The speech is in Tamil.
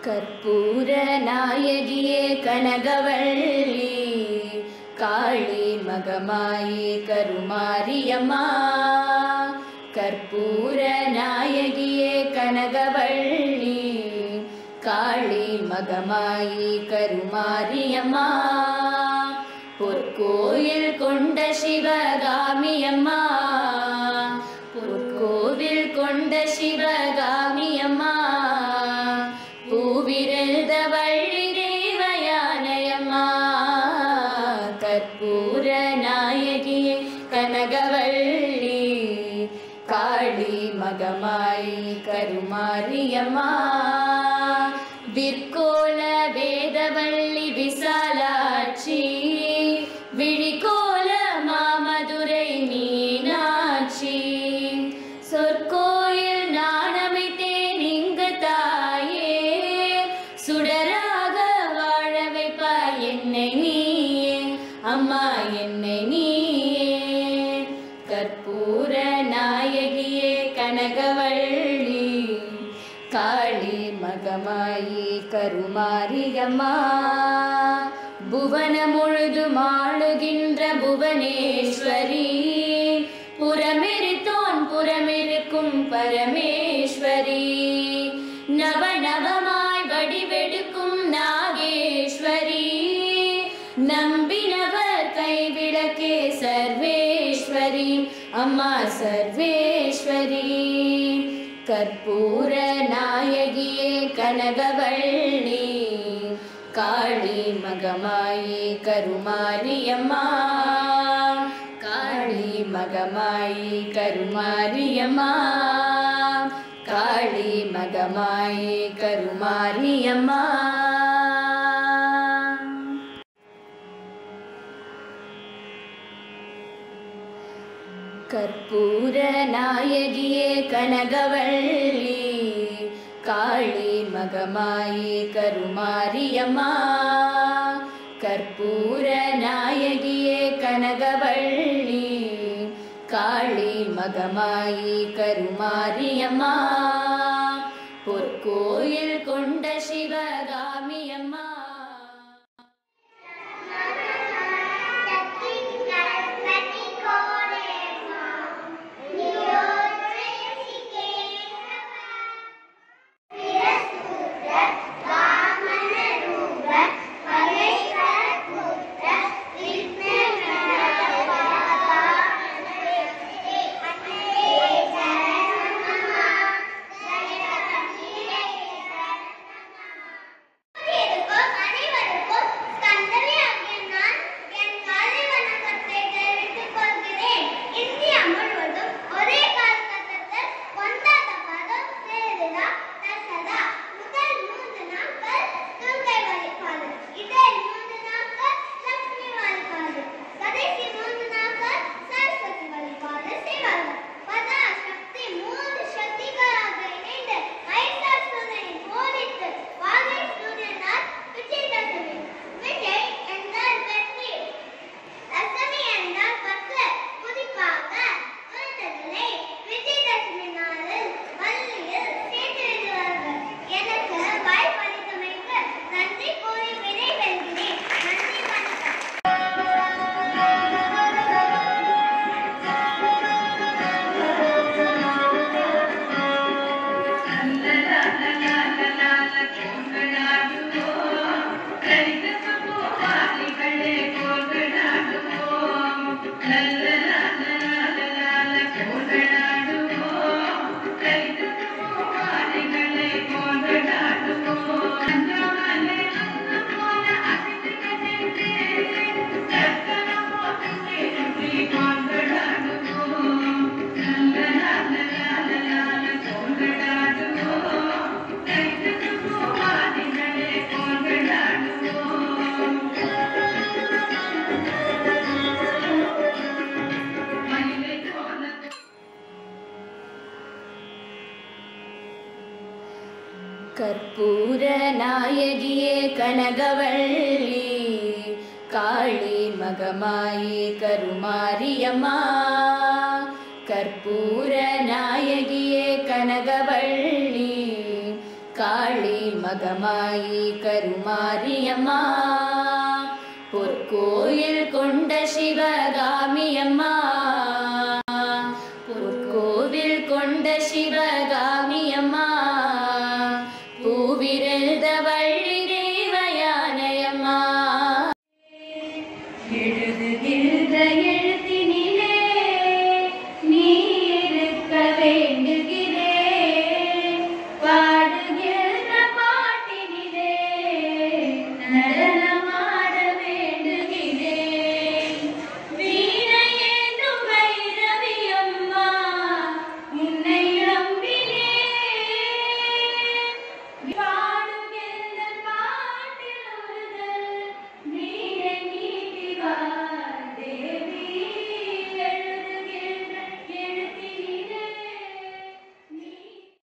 கற்பூர நாயகியே கனகவள்ளி காளி மகமாயி கருமாரியம்மா கற்பூர நாயகியே கனகவள்ளி காளி மகமாயி கருமாரியம்மா பொற்கோயில் கொண்ட சிவகாமியம்மா பொற்கோவில் கொண்ட சிவகாமியம்மா பூவிருந்த வள்ளி தேவயானையம்மா கற்பூர நாயகியே கனகவள்ளி காளி மகமாயி கருமாரியம்மா விற்கோல வேதவள்ளி விசாலாட்சி விழிகோல மாமதுரை மீனாட்சி சொற்கோயில் நாணமைத்தேன் இங்கு தாயே சுடராக வாழ வைப்பாய் என்னை நீயே அம்மா என்னை நீயே கற்பூர நாயகியே கனகவள்ளி காளி மகமாயி கருமாரியம்மா புவன முழுதும் ஆளுகின்ற புவனேஸ்வரி புறமெரித்தோன் புறமெருக்கும் பரமேஸ்வரி நவ நவமாய் வடிவெடுக்கும் நாகேஸ்வரி நம்பினவர் கைவிளக்கே சர்வேஸ்வரி அம்மா சர்வேஸ்வரி கற்பூர நாயகியே கனகவள்ளி காளி மகமாயி கருமாரியம்மா காளி மகமாயி கருமாரியம்மா காளி மகமாயி கருமாரியம்மா கற்பூர நாயகியே கனகவள்ளி காளி மகமாயி கருமாரியம்மா கற்பூர நாயகியே கனகவள்ளி காளி மகமாயி கருமாரியம்மா பொற்கோயில் கொண்ட சிவகாமியம்மா அனைவருக்கும் ஸ்கந்தரியாகிய நான் என் காலை வணக்கத்தை தெரிவித்துக் கொள்கிறேன் இந்தியா முழுவதும் ஒரே காலகட்டத்தில் கொண்டாட பதம் திருவிழா தசரா முதல் மூன்று நாட்கள் துர்க்கை வழிபாடு இடையில் மூன்று நாட்கள் லட்சுமி வழிபாடு கடைசி மூன்று நாட்கள் சரஸ்வதி வழிபாடு செய்வார்கள் பதா சக்தி மூன்று சக்திகளாக இணைந்து மகிஷாசுரனை போரிட்டு வாகை சூரியனால் விஜயதசமி விஜய் என்றால் வெற்றி தசமி என்றால் பத்து குறிப்பாக குழந்தைகளை விஜயதசமி நாளில் பள்ளியில் சேர்த்து விடுவார்கள் எனக்கு வாய்ப்பளித்தமைக்கு நன்றி கூறி விடைபெறுகிறேன் நன்றி வணக்கம் கற்பூர நாயகியே கனகவள்ளி காளி மகமாயி கருமாரியம்மா கற்பூர நாயகியே கனகவள்ளி காளி மகமாயி கருமாரியம்மா பொற்கோயில் கொண்ட சிவகாமியம்மா பொற்கோவில் கொண்ட சிவ